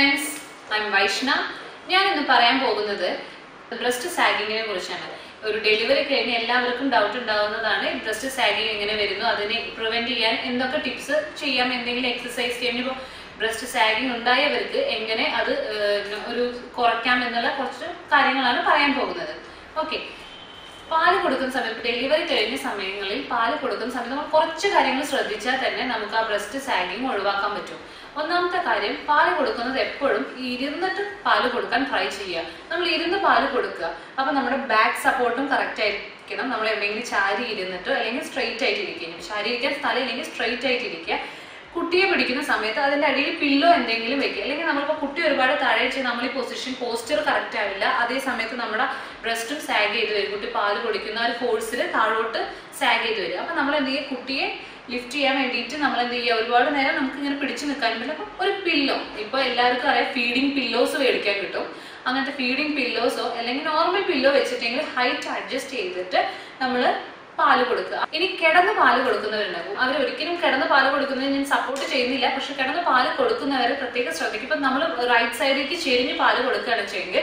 friends I M Vaishna ഞാൻ ഇന്ന് പറയാൻ പോകുന്നത് ബ്രസ്റ്റ് സാഗിങ്ങിനെ കുറിച്ചാണ് ഒരു ഡെലിവറി കഴിഞ്ഞ് എല്ലാവർക്കും ഡൗട്ട് ഉണ്ടാവുന്നതാണ് ബ്രസ്റ്റ് സാഗിങ് എങ്ങനെ വരുന്നു അതിനെ പ്രിവെന്റ് ചെയ്യാൻ എന്തൊക്കെ ടിപ്സ് ചെയ്യാം എന്തെങ്കിലും എക്സസൈസ് ചെയ്യാൻ ഇപ്പോൾ ബ്രസ്റ്റ് സാഗിങ് ഉണ്ടായവർക്ക് എങ്ങനെ അത് ഏഹ്, ഒരു കുറയ്ക്കാം എന്നുള്ള കുറച്ച് കാര്യങ്ങളാണ് പറയാൻ പോകുന്നത് ഓക്കെ പാല് കൊടുക്കുന്ന സമയത്ത് ഡെലിവറി കഴിഞ്ഞ സമയങ്ങളിൽ പാല് കൊടുക്കുന്ന സമയത്ത് നമ്മൾ കുറച്ച് കാര്യങ്ങൾ ശ്രദ്ധിച്ചാൽ തന്നെ നമുക്ക് ആ ബ്രസ്റ്റ് സാഗിങ് ഒഴിവാക്കാൻ പറ്റും ഒന്നാമത്തെ കാര്യം പാല് കൊടുക്കുന്നത് എപ്പോഴും ഇരുന്നിട്ട് പാല് കൊടുക്കാൻ ട്രൈ ചെയ്യുക നമ്മൾ ഇരുന്ന് പാല് കൊടുക്കുക അപ്പൊ നമ്മുടെ ബാക്ക് സപ്പോർട്ടും കറക്റ്റ് ആയിരിക്കണം നമ്മൾ എവിടെയെങ്കിലും ചാരി ഇരുന്നിട്ട് അല്ലെങ്കിൽ സ്ട്രെയിറ്റ് ആയിട്ട് ഇരിക്കുക ചാരി ഇരിക്കാൻ സ്ഥലം ഇല്ലെങ്കിൽ സ്ട്രെയിറ്റ് ആയിട്ട് ഇരിക്കുക കുട്ടിയെ പിടിക്കുന്ന സമയത്ത് അതിന്റെ അടിയിൽ പില്ലോ എന്തെങ്കിലും വെക്കുക അല്ലെങ്കിൽ നമ്മളിപ്പോൾ കുട്ടി ഒരുപാട് താഴെ വെച്ച് നമ്മൾ ഈ പൊസിഷൻ പോസ്റ്റർ കറക്റ്റ് ആവില്ല അതേ സമയത്ത് നമ്മുടെ ബ്രസ്റ്റും സാഗ് ചെയ്ത് വരും കുട്ടി പാല് കുടിക്കുന്ന ആ ഒരു ഫോഴ്സിൽ താഴോട്ട് സാഗ് ചെയ്ത് വരും അപ്പൊ നമ്മൾ എന്ത് ചെയ്യുക കുട്ടിയെ ലിഫ്റ്റ് ചെയ്യാൻ വേണ്ടിയിട്ട് നമ്മൾ എന്ത് ചെയ്യുക ഒരുപാട് നേരം നമുക്ക് ഇങ്ങനെ പിടിച്ചു നിൽക്കാൻ പറ്റില്ല അപ്പം ഒരു പില്ലോ ഇപ്പോൾ എല്ലാവർക്കും അറിയാം ഫീഡിങ് പില്ലോസ് മേടിക്കാൻ കിട്ടും അങ്ങനത്തെ ഫീഡിങ് പില്ലോസോ അല്ലെങ്കിൽ നോർമൽ പില്ലോ വെച്ചിട്ടെങ്കിൽ ഹൈറ്റ് അഡ്ജസ്റ്റ് ചെയ്തിട്ട് നമ്മൾ പാല് കൊടുക്കുക ഇനി കിടന്ന് പാല് കൊടുക്കുന്നവരുണ്ടാവും അവർ ഒരിക്കലും കിടന്ന് പാല് കൊടുക്കുന്നത് ഞാൻ സപ്പോർട്ട് ചെയ്യുന്നില്ല പക്ഷെ കിടന്ന് പാല് കൊടുക്കുന്നവർ പ്രത്യേകം ശ്രദ്ധിക്കും ഇപ്പം നമ്മൾ റൈറ്റ് സൈഡിലേക്ക് ചെരിഞ്ഞ് പാല് കൊടുക്കുകയാണെന്ന് വെച്ചെങ്കിൽ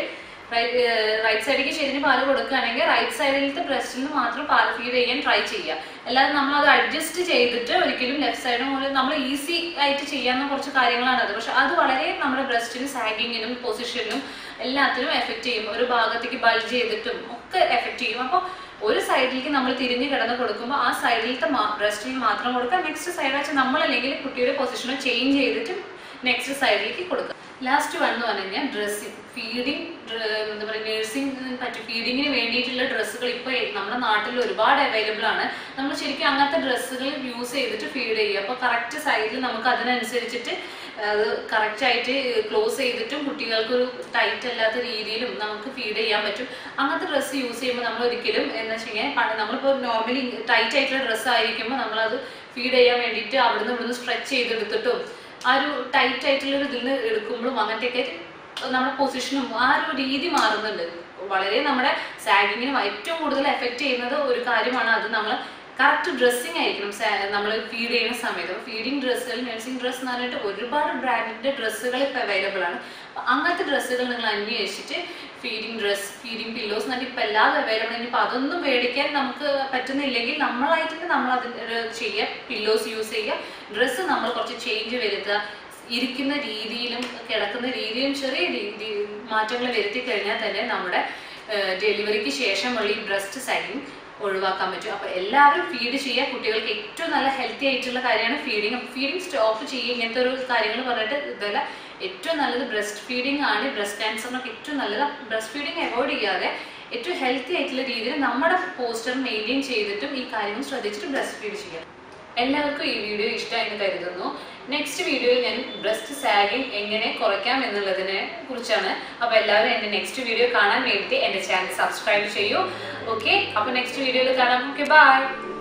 റൈറ്റ് സൈഡിലേക്ക് ചെരിഞ്ഞ് പാല് കൊടുക്കുകയാണെങ്കിൽ റൈറ്റ് സൈഡിലത്തെ ബ്രസ്റ്റിൽ നിന്ന് മാത്രം പാല് ഫീഡ് ചെയ്യാൻ ട്രൈ ചെയ്യുക അല്ലാതെ നമ്മൾ അത് അഡ്ജസ്റ്റ് ചെയ്തിട്ട് ഒരിക്കലും ലെഫ്റ്റ് സൈഡും നമ്മൾ ഈസി ആയിട്ട് ചെയ്യാവുന്ന കുറച്ച് കാര്യങ്ങളാണ് അത് പക്ഷെ അത് വളരെ നമ്മുടെ ബ്രസ്റ്റിനും സാഗിങ്ങിനും പൊസിഷനും എല്ലാത്തിനും എഫക്റ്റ് ചെയ്യും ഒരു ഭാഗത്തേക്ക് ബൾജ് ചെയ്തിട്ടും ഒക്കെ എഫക്റ്റ് ചെയ്യും അപ്പോൾ ഒരു സൈഡിലേക്ക് നമ്മൾ തിരിഞ്ഞ് കിടന്ന് കൊടുക്കുമ്പോൾ ആ സൈഡിലത്തെ ബ്രസ്റ്റിൽ മാത്രം കൊടുക്കുക നെക്സ്റ്റ് സൈഡ് വെച്ച് നമ്മളല്ലെങ്കിൽ കുട്ടിയുടെ പൊസിഷനെ ചേഞ്ച് ചെയ്തിട്ട് നെക്സ്റ്റ് സൈഡിലേക്ക് കൊടുക്കുക ലാസ്റ്റ് വൺ എന്ന് പറഞ്ഞു കഴിഞ്ഞാൽ ഡ്രസ്സിങ് ഫീഡിങ് എന്താ പറയുക നഴ്സിംഗ് പറ്റി ഫീഡിങ്ങിന് വേണ്ടിയിട്ടുള്ള ഡ്രസ്സുകൾ ഇപ്പോൾ നമ്മുടെ നാട്ടിൽ ഒരുപാട് അവൈലബിൾ ആണ് നമ്മൾ ശരിക്കും അങ്ങനത്തെ ഡ്രസ്സുകൾ യൂസ് ചെയ്തിട്ട് ഫീഡ് ചെയ്യുക അപ്പോൾ കറക്റ്റ് സൈഡിൽ നമുക്ക് അതിനനുസരിച്ചിട്ട് അത് കറക്റ്റ് ആയിട്ട് ക്ലോസ് ചെയ്തിട്ടും കുട്ടികൾക്കൊരു ടൈറ്റ് അല്ലാത്ത രീതിയിലും നമുക്ക് ഫീഡ് ചെയ്യാൻ പറ്റും അങ്ങനത്തെ ഡ്രസ്സ് യൂസ് ചെയ്യുമ്പോൾ നമ്മൾ ഒരിക്കലും എന്താ വെച്ച് കഴിഞ്ഞാൽ നമ്മളിപ്പോൾ നോർമലി ടൈറ്റ് ആയിട്ടുള്ള ഡ്രസ്സ് ആയിരിക്കുമ്പോൾ നമ്മളത് ഫീഡ് ചെയ്യാൻ വേണ്ടിയിട്ട് അവിടുന്ന് ഇവിടുന്ന് സ്ട്രെച്ച് ചെയ്തെടുത്തിട്ടും ആ ഒരു ടൈറ്റ് ആയിട്ടുള്ള ഒരു ഇതിൽ നിന്ന് എടുക്കുമ്പോഴും അങ്ങനത്തെയൊക്കെ നമ്മുടെ പൊസിഷനും ആ ഒരു രീതി മാറുന്നുണ്ട് വളരെ നമ്മുടെ സാഗിങ്ങിനും ഏറ്റവും കൂടുതൽ എഫക്റ്റ് ചെയ്യുന്നത് ഒരു കാര്യമാണ് അത് നമ്മൾ കറക്റ്റ് ഡ്രസ്സിങ് ആയിരിക്കണം നമ്മൾ ഫീഡ് ചെയ്യുന്ന സമയത്ത് ഫീഡിങ് ഡ്രസ്സുകൾ നഴ്സിംഗ് ഡ്രസ്സ് എന്ന് പറഞ്ഞിട്ട് ഒരുപാട് ബ്രാൻഡിന്റെ ഡ്രസ്സുകൾ ഇപ്പോൾ അവൈലബിൾ ആണ് അപ്പൊ അങ്ങനത്തെ ഡ്രസ്സുകൾ നിങ്ങൾ അന്വേഷിച്ചിട്ട് ഫീഡിങ് ഡ്രസ് ഫീഡിങ് പില്ലോസ് എന്നിട്ട് ഇപ്പം എല്ലാം അവൈലബിൾ ഇനിയിപ്പോൾ അതൊന്നും മേടിക്കാൻ നമുക്ക് പറ്റുന്നില്ലെങ്കിൽ നമ്മളായിട്ട് നമ്മൾ അതിന് ചെയ്യുക പില്ലോസ് യൂസ് ചെയ്യുക ഡ്രസ്സ് നമ്മൾ കുറച്ച് ചേഞ്ച് വരുത്തുക ഇരിക്കുന്ന രീതിയിലും കിടക്കുന്ന രീതിയിലും ചെറിയ രീതി മാറ്റങ്ങൾ വരുത്തി കഴിഞ്ഞാൽ തന്നെ നമ്മുടെ ഡെലിവറിക്ക് ശേഷമുള്ള ഈ ബ്രസ്റ്റ് സൈഡിങ് ഒഴിവാക്കാൻ പറ്റും അപ്പോൾ എല്ലാവരും ഫീഡ് ചെയ്യുക കുട്ടികൾക്ക് ഏറ്റവും നല്ല ഹെൽത്തി ആയിട്ടുള്ള കാര്യമാണ് ഫീഡിങ് ഫീഡിങ് സ്റ്റോപ്പ് ചെയ്യുക ഇങ്ങനത്തെ ഒരു കാര്യങ്ങൾ പറഞ്ഞിട്ട് ഇതല്ല ഏറ്റവും നല്ലത് ബ്രസ്റ്റ് ഫീഡിങ് ആണ് ബ്രസ്റ്റ് ക്യാൻസറിനൊക്കെ ഏറ്റവും നല്ലത് ബ്രസ്റ്റ് ഫീഡിങ് അവോയ്ഡ് ചെയ്യാതെ ഏറ്റവും ഹെൽത്തി ആയിട്ടുള്ള രീതിയിൽ നമ്മുടെ പോസ്റ്റർ മെയിൻറ്റെയിൻ ചെയ്തിട്ടും ഈ കാര്യങ്ങൾ ശ്രദ്ധിച്ചിട്ട് ബ്രസ്റ്റ് ഫീഡ് ചെയ്യാം എല്ലാവർക്കും ഈ വീഡിയോ ഇഷ്ടമായെന്ന് കരുതുന്നു നെക്സ്റ്റ് വീഡിയോയിൽ ഞാൻ ബ്രസ്റ്റ് സാഗിങ് എങ്ങനെ കുറയ്ക്കാം എന്നുള്ളതിനെ കുറിച്ചാണ് അപ്പോൾ എല്ലാവരും എൻ്റെ നെക്സ്റ്റ് വീഡിയോ കാണാൻ വേണ്ടി എൻ്റെ ചാനൽ സബ്സ്ക്രൈബ് ചെയ്യൂ ഓക്കെ അപ്പോൾ നെക്സ്റ്റ് വീഡിയോയിൽ കാണാം ഓക്കെ ബൈ